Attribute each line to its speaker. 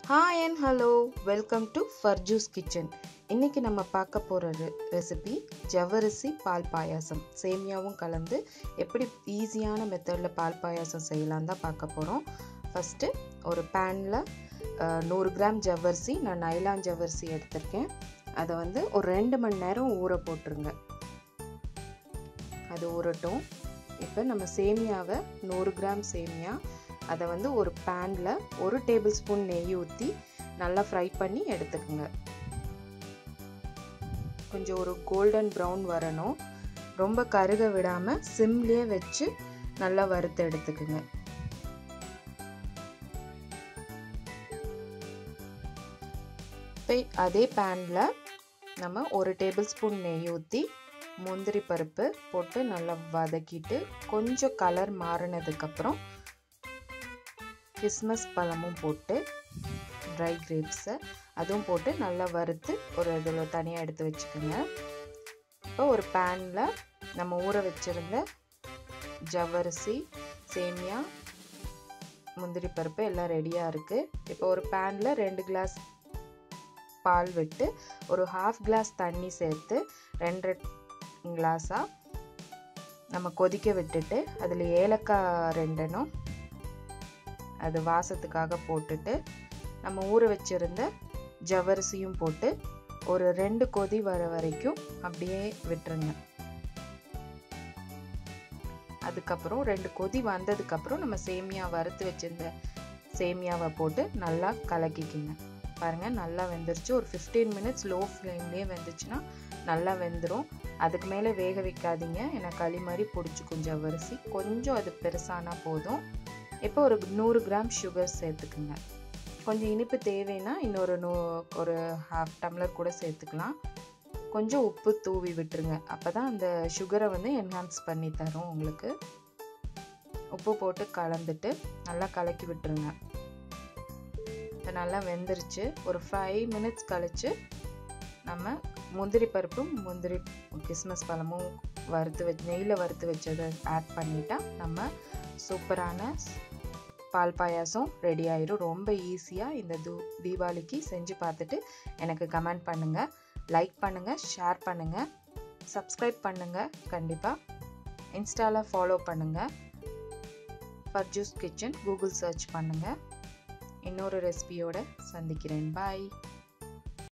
Speaker 1: hi and hello welcome to ஃபர்ஜூஸ் kitchen இன்றைக்கி நம்ம பார்க்க போகிற ரெ ரெசிபி ஜவ்வரிசி பால் பாயாசம் சேமியாவும் கலந்து எப்படி ஈஸியான மெத்தடில் பால் பாயாசம் செய்யலாம் தான் பார்க்க போகிறோம் ஃபஸ்ட்டு ஒரு பேனில் நூறு கிராம் ஜவ்வரிசி நான் நைலான் ஜவ்வரிசி எடுத்திருக்கேன் அதை வந்து ஒரு ரெண்டு மணி நேரம் ஊற போட்டுருங்க அது ஊறட்டும் இப்போ நம்ம சேமியாவை நூறு கிராம் சேமியா அதை வந்து ஒரு பேனில் ஒரு டேபிள் ஸ்பூன் நெய் ஊற்றி நல்லா ஃப்ரை பண்ணி எடுத்துக்கோங்க கொஞ்சம் ஒரு கோல்டன் ப்ரௌன் வரணும் ரொம்ப கருக விடாமல் சிம்லேயே வச்சு நல்லா வறுத்து எடுத்துக்குங்க இப்போ அதே பேனில் நம்ம ஒரு டேபிள் ஸ்பூன் நெய் ஊற்றி முந்திரி பருப்பு போட்டு நல்லா வதக்கிட்டு கொஞ்சம் கலர் மாறினதுக்கப்புறம் கிஸ்மஸ் பழமும் போட்டு ட்ரை கிரேப்ஸை அதுவும் போட்டு நல்லா வறுத்து ஒரு இதில் தனியாக எடுத்து வச்சுக்கோங்க இப்போ ஒரு பேனில் நம்ம ஊற வச்சுருந்த ஜவ்வரிசி சேமியா முந்திரி பருப்பு எல்லாம் ரெடியாக இருக்குது இப்போ ஒரு பேனில் ரெண்டு கிளாஸ் பால் விட்டு ஒரு ஹாஃப் கிளாஸ் தண்ணி சேர்த்து ரெண்டு கிளாஸாக நம்ம கொதிக்க விட்டுட்டு அதில் ஏலக்காய் ரெண்டனும் அது வாசத்துக்காக போட்டுட்டு நம்ம ஊற வச்சுருந்த ஜவ்வரிசியும் போட்டு ஒரு ரெண்டு கொதி வர வரைக்கும் அப்படியே விட்டுருங்க அதுக்கப்புறம் ரெண்டு கொதி வந்ததுக்கப்புறம் நம்ம சேமியா வறுத்து வச்சிருந்த சேமியாவை போட்டு நல்லா கலக்கிக்கிங்க பாருங்கள் நல்லா வெந்துருச்சு ஒரு ஃபிஃப்டீன் மினிட்ஸ் லோ ஃப்ளேம்லேயே வெந்துச்சுன்னா நல்லா வெந்துடும் அதுக்கு மேலே வேக வைக்காதீங்க ஏன்னா களி மாதிரி பிடிச்சிக்கும் ஜவ்வரிசி கொஞ்சம் அது பெருசானா போதும் இப்போ ஒரு நூறு கிராம் சுகர் சேர்த்துக்குங்க கொஞ்சம் இனிப்பு தேவைன்னா இன்னொரு நூ ஒரு ஹாஃப் டம்ளர் கூட சேர்த்துக்கலாம் கொஞ்சம் உப்பு தூவி விட்டுருங்க அப்போ தான் அந்த சுகரை வந்து என்ஹான்ஸ் பண்ணி தரும் உங்களுக்கு உப்பு போட்டு கலந்துட்டு நல்லா கலக்கி விட்டுருங்க இப்போ நல்லா வெந்துருச்சு ஒரு ஃபைவ் மினிட்ஸ் கழித்து நம்ம முந்திரி பருப்பும் முந்திரி கிஸ்மஸ் பழமும் வறுத்து வச்சு நெய்யில் வறுத்து வச்சதை ஆட் பண்ணிட்டா நம்ம சூப்பரான பால் பாயாசம் ரெடி ஆயிரும் ரொம்ப ஈஸியாக இந்த தூ தீபாவளிக்கு செஞ்சு பார்த்துட்டு எனக்கு கமெண்ட் பண்ணுங்கள் லைக் பண்ணுங்கள் ஷேர் பண்ணுங்கள் சப்ஸ்கிரைப் பண்ணுங்கள் கண்டிப்பாக இன்ஸ்டாவில் ஃபாலோ பண்ணுங்கள் ஃபர்ஜூஸ் கிச்சன் கூகுள் சர்ச் பண்ணுங்கள் இன்னொரு ரெசிபியோடு சந்திக்கிறேன் பாய்